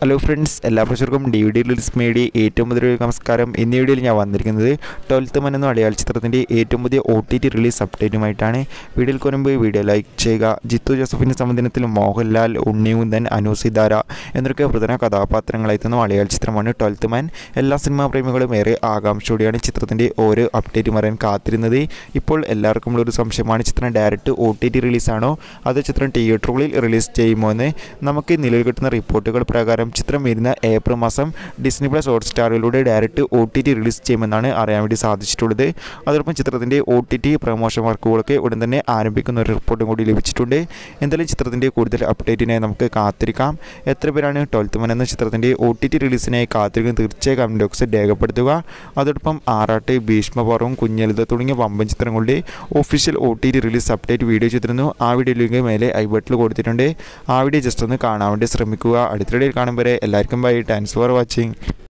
hello friends എല്ലാ പ്രേക്ഷകർക്കും D V D release മേടി ഏറ്റവും പുതിയ നമസ്കാരം ഇന്ന വീഡിയോയിൽ ഞാൻ വന്നിരിക്കുന്നത് ട്വൽത്ത് മൻ എന്ന മലയാള ചിത്രത്തിൻ്റെ ഏറ്റവും പുതിയ ഒ ടി ടി റിലീസ് അപ്ഡേറ്റുമായിട്ടാണ് വീഡിയോയിൽ മുൻപ് വീഡിയോ ലൈക്ക് ചെയ്യുക ജിത്തു ജോസഫിൻ്റെ സംബന്ധനത്തിൽ മോഹൻലാൽ ഉണ്ണിമുന്തൻ അനു സിതാര എന്നൊക്കെ പ്രധാന കഥാപാത്രങ്ങളായെത്തുന്ന മലയാള ചിത്രമാണ് ട്വൽത്ത് മാൻ എല്ലാ സിനിമാ പ്രേമികളും ഏറെ ആകാംക്ഷയോടെയാണ് ചിത്രത്തിൻ്റെ ഓരോ അപ്ഡേറ്റും അറിയാൻ കാത്തിരുന്നത് ഇപ്പോൾ എല്ലാവർക്കും ഉള്ളൊരു സംശയമാണ് ചിത്രം ഡയറക്റ്റ് ഒ ടി ടി റിലീസാണോ അതോ ചിത്രം തിയേറ്ററുകളിൽ റിലീസ് ചെയ്യുമോ എന്ന് നമുക്ക് നിലവിൽ കിട്ടുന്ന റിപ്പോർട്ടുകൾ പ്രകാരം ചിത്രം വരുന്ന ഏപ്രിൽ മാസം ഡിസ്നി പ്ലസ് ഹോട്ട്സ്റ്റാറിലൂടെ direct O T T release ചെയ്യുമെന്നാണ് അറിയാൻ വേണ്ടി സാധിച്ചിട്ടുള്ളത് അതോടൊപ്പം ചിത്രത്തിൻ്റെ ഒ ടി ടി പ്രൊമോഷൻ വർക്കുകളൊക്കെ ഉടൻ തന്നെ ആരംഭിക്കുന്ന ഒരു റിപ്പോർട്ടും കൂടി ലഭിച്ചിട്ടുണ്ട് എന്തായാലും ചിത്രത്തിൻ്റെ കൂടുതൽ അപ്ഡേറ്റിനായി നമുക്ക് കാത്തിരിക്കാം എത്ര പേരാണ് ട്വൽത്ത് മൻ എന്ന ചിത്രത്തിൻ്റെ ഒ ടി ടി റിലീസിനായി കാത്തിരിക്കുന്ന തീർച്ചയായും കമൻറ്റ് ബോക്സിൽ രേഖപ്പെടുത്തുക അതോടൊപ്പം ആറാട്ട് ഭീഷ്മപർവം കുഞ്ഞലിത തുടങ്ങിയ വമ്പൻ ചിത്രങ്ങളുടെ official O T T release update video ചെയ്തിരുന്നു ആ വീഡിയോ ലിങ്ക് മേലെ ഐ ബട്ടിൽ കൊടുത്തിട്ടുണ്ട് ആ വീഡിയോ ജസ്റ്റ് ഒന്ന് കാണാൻ വേണ്ടി ശ്രമിക്കുക അടുത്തിടയിൽ കാണും വരെ എല്ലാവർക്കും ബൈ താങ്ക്സ് ഫോർ വാച്ചിങ്